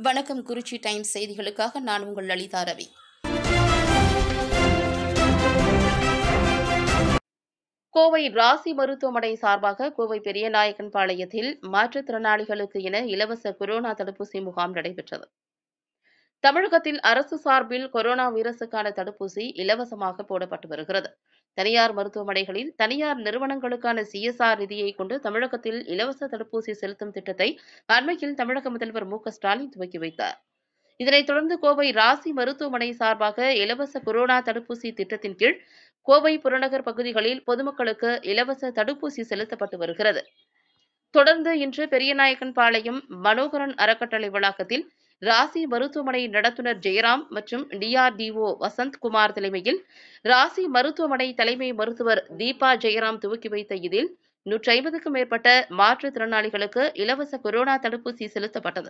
வணக்கம் குறிச்சி டைம்ஸ் செய்திகளுக்காக நான் உங்கள் லலிதா ரவி கோவை ராசி மருத்துவமனை சார்பாக கோவை பெரியநாயக்கன் பாளையத்தில் மாற்றுத்திறனாளிகளுக்கு என இலவச கொரோனா தடுப்பூசி முகாம் நடைபெற்றது தமிழகத்தில் அரசு சார்பில் கொரோனா வைரசுக்கான தடுப்பூசி இலவசமாக போடப்பட்டு வருகிறது தனியார் மருத்துவமனைகளில் தனியார் நிறுவனங்களுக்கான சிஎஸ்ஆர் நிதியை கொண்டு தமிழகத்தில் இலவச தடுப்பூசி செலுத்தும் திட்டத்தை அண்மையில் தமிழக முதல்வர் மு க ஸ்டாலின் துவக்கி வைத்தார் இதனைத் தொடர்ந்து கோவை ராசி மருத்துவமனை சார்பாக இலவச கொரோனா தடுப்பூசி திட்டத்தின் கீழ் கோவை புறநகர் பகுதிகளில் பொதுமக்களுக்கு இலவச தடுப்பூசி செலுத்தப்பட்டு வருகிறது தொடர்ந்து இன்று பெரியநாயக்கன் பாளையம் மனோகரன் அறக்கட்டளை வளாகத்தில் ராசி மருத்துவமனை நடத்துனர் ஜெயராம் மற்றும் டிஆர்டிஓ வசந்த்குமார் தலைமையில் ராசி மருத்துவமனை தலைமை மருத்துவர் தீபா ஜெயராம் துவக்கி வைத்த இதில் நூற்றி ஐம்பதுக்கும் மேற்பட்ட மாற்றுத்திறனாளிகளுக்கு இலவச கொரோனா தடுப்பூசி செலுத்தப்பட்டது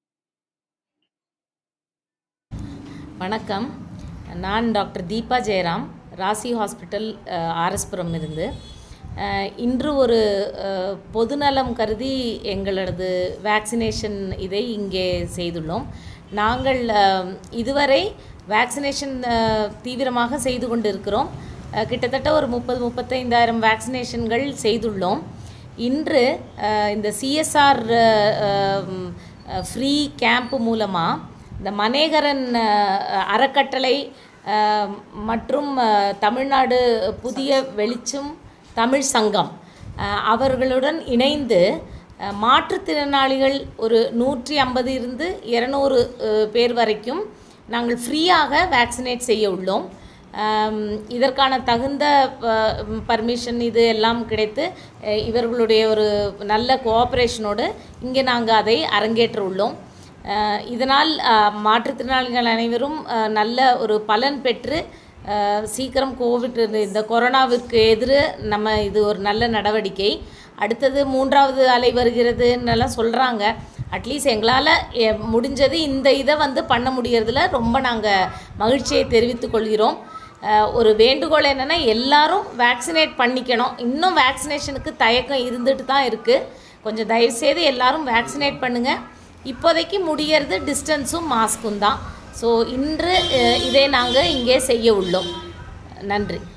வணக்கம் நான் டாக்டர் தீபா ஜெயராம் ராசி ஹாஸ்பிட்டல் அஹ், ஆர்எஸ்புரம் இருந்து அஹ், இன்று ஒரு அஹ், பொதுநலம் கருதி எங்களது வேக்சினேஷன் இதை இங்கே செய்துள்ளோம் நாங்கள் அஹ், இதுவரை வேக்சினேஷன் அஹ், தீவிரமாக செய்து கொண்டிருக்கிறோம் அஹ், கிட்டத்தட்ட ஒரு முப்பது முப்பத்தைந்தாயிரம் வேக்சினேஷன்கள் செய்துள்ளோம் இன்று அஹ், இந்த சிஎஸ்ஆர் ஃப்ரீ கேம்ப் மூலமாக இந்த மனேகரன் அஹ், அறக்கட்டளை அஹ், மற்றும் அஹ், தமிழ்நாடு புதிய வெளிச்சம் தமிழ் சங்கம் அஹ், அவர்களுடன் இணைந்து அஹ், மாற்றுத்திறனாளிகள் ஒரு நூற்றி ஐம்பது இருந்து இரநூறு அஹ், பேர் வரைக்கும் நாங்கள் ஃப்ரீயாக வேக்சினேட் செய்ய உள்ளோம் ஆம், இதற்கான தகுந்த பர்மிஷன் இது எல்லாம் கிடைத்து அஹ், இவர்களுடைய ஒரு நல்ல கோஆப்ரேஷனோடு இங்கே நாங்கள் அதை அரங்கேற்ற உள்ளோம் அஹ், இதனால் அஹ், மாற்றுத்திறனாளிகள் அனைவரும் அஹ், நல்ல ஒரு பலன் பெற்று அஹ், சீக்கிரம் கோவிட் இந்த- இந்த கொரோனாவிற்கு எதிர நம்ம இது ஒரு நல்ல நடவடிக்கை அடுத்தது மூன்றாவது அலை வருகிறதுன்னெல்லாம் சொல்கிறாங்க அட்லீஸ்ட் எங்களால் முடிஞ்சது இந்த இதை வந்து பண்ண முடியறதுல ரொம்ப நாங்கள் மகிழ்ச்சியை தெரிவித்துக் கொள்கிறோம் அஹ், ஒரு வேண்டுகோள் என்னென்னா எல்லாரும் வேக்சினேட் பண்ணிக்கணும் இன்னும் வேக்சினேஷனுக்கு தயக்கம் இருந்துட்டு தான் இருக்குது கொஞ்சம் தயவுசெய்து எல்லாரும் வேக்சினேட் பண்ணுங்கள் இப்போதைக்கு முடியறது டிஸ்டன்ஸும் மாஸ்க்கும் தான் ஸோ இன்று அஹ், இதை நாங்கள் இங்கே செய்ய உள்ளோம் நன்றி